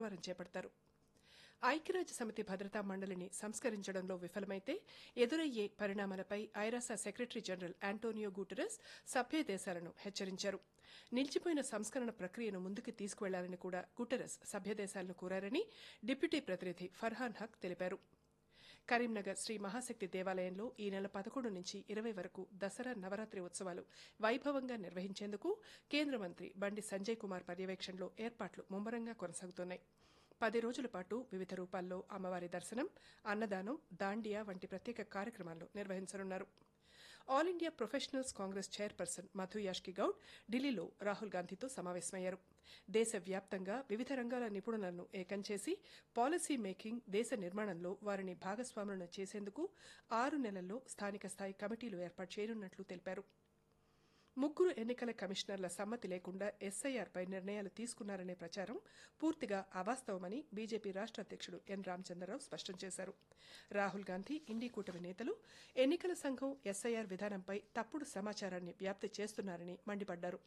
వారం చేపడతారు ఐక్యరాజ్య సమితి భద్రతా మండలిని సంస్కరించడంలో విఫలమైతే ఎదురయ్యే పరిణామాలపై ఐరాస సెక్రటరీ జనరల్ ఆంటోనియో గుటెరస్ సభ్య దేశాలను హెచ్చరించారు నిలిచిపోయిన సంస్కరణ ప్రక్రియను ముందుకు తీసుకువెళ్లాలని కూడా గుటెరస్ సభ్య దేశాలను కోరారని డిప్యూటీ ప్రతినిధి ఫర్హాన్ హక్ తెలిపారు కరీంనగర్ శ్రీ మహాశక్తి దేవాలయంలో ఈ నెల పదకొండు నుంచి ఇరవై వరకు దసరా నవరాత్రి ఉత్సవాలు వైభవంగా నిర్వహించేందుకు కేంద్ర మంత్రి బండి సంజయ్ కుమార్ పర్యవేక్షణలో ఏర్పాట్లు ముమ్మరంగా కొనసాగుతున్నాయి పది రోజుల పాటు వివిధ రూపాల్లో అమ్మవారి దర్శనం అన్నదానం దాండియా వంటి ప్రత్యేక కార్యక్రమాలు నిర్వహించనున్నారు all India professionals congress chairperson Madhu Yashki Goud ఢిల్లీలో రాహుల్ గాంధీతో సమావేశమయ్యారు దేశవ్యాప్తంగా వివిధ రంగాల నిపుణులను ఏకం చేసి పాలసీ మేకింగ్ దేశ నిర్మాణంలో వారిని భాగస్వాములను చేసేందుకు ఆరు నెలల్లో స్థానిక స్థాయి కమిటీలు ఏర్పాటు చేయనున్నట్లు తెలిపారు ముగ్గురు ఎన్నికల కమిషనర్ల సమ్మతి లేకుండా ఎస్ఐఆర్పై నిర్ణయాలు తీసుకున్నారనే ప్రచారం పూర్తిగా అవాస్తవమని బీజేపీ రాష్ట అధ్యక్షుడు ఎన్ రామచంద్రరావు స్పష్టం చేశారు రాహుల్ గాంధీ ఇండీ కూటమి నేతలు ఎన్నికల సంఘం ఎస్ఐఆర్ విధానంపై తప్పుడు సమాచారాన్ని వ్యాప్తి చేస్తున్నారని మండిపడ్డారు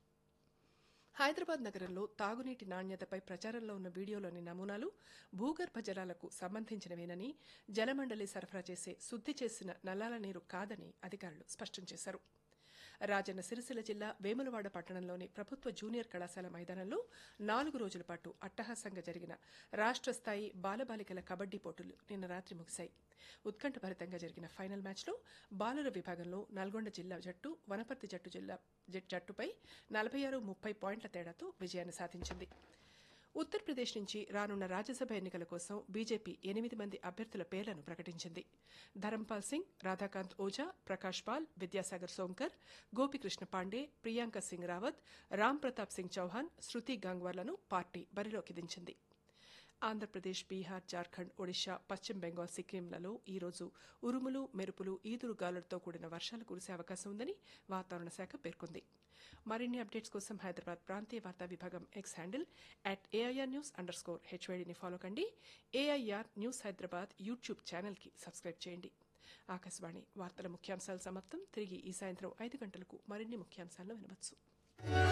హైదరాబాద్ నగరంలో తాగునీటి నాణ్యతపై ప్రచారంలో ఉన్న వీడియోలోని నమూనాలు భూగర్భ జలాలకు సంబంధించినవేనని జలమండలి సరఫరా చేసే శుద్ది చేసిన నల్లాల నీరు కాదని అధికారులు స్పష్టం చేశారు రాజన్న సిరిసిల్ల జిల్లా వేములవాడ పట్టణంలోని ప్రభుత్వ జూనియర్ కళాశాల మైదానంలో నాలుగు రోజుల పాటు అట్టహాసంగా జరిగిన రాష్ట్ర స్థాయి బాలబాలికల కబడ్డీ పోటీలు నిన్న రాత్రి ముగిశాయి ఉత్కంఠభరితంగా జరిగిన ఫైనల్ మ్యాచ్లో బాలుర విభాగంలో నల్గొండ జిల్లా జట్టు వనపర్తి జట్టు జిల్లా జట్టుపై నలభై ఆరు ముప్పై పాయింట్ల తేడాతో విజయాన్ని సాధించింది ఉత్తరప్రదేశ్ నుంచి రానున్న రాజ్యసభ ఎన్నికల కోసం బీజేపీ ఎనిమిది మంది అభ్యర్థుల పేర్లను ప్రకటించింది ధరంపాల్ సింగ్ రాధాకాంత్ ఓజా ప్రకాష్ పాల్ విద్యాసాగర్ సోంకర్ గోపికృష్ణ పాండే ప్రియాంక సింగ్ రావత్ రామ్ ప్రతాప్ సింగ్ చౌహాన్ శృతి గాంగ్వార్లను పార్టీ బరిలోకి దించింది ఆంధ్రప్రదేశ్ బీహార్ జార్ఖండ్ ఒడిశా పశ్చిమ బెంగాల్ సిక్కింలలో ఈ రోజు ఉరుములు మెరుపులు ఈదురు గాలులతో కూడిన వర్షాలు కురిసే అవకాశం ఉందని వాతావరణ శాఖ పేర్కొంది మరిన్ని అప్డేట్స్ కోసం హైదరాబాద్ ప్రాంతీయ వార్తా విభాగం X handle at AIR news underscore స్కోర్ హెచ్వైడీని ఫాలో కండి ఏఐఆర్ న్యూస్ హైదరాబాద్ యూట్యూబ్ ఛానల్కి సబ్స్క్రైబ్ చేయండి ఆకాశవాణి వార్తల ముఖ్యాంశాలు సమాప్తం తిరిగి ఈ సాయంత్రం ఐదు గంటలకు మరిన్ని ముఖ్యాంశాలను వినవచ్చు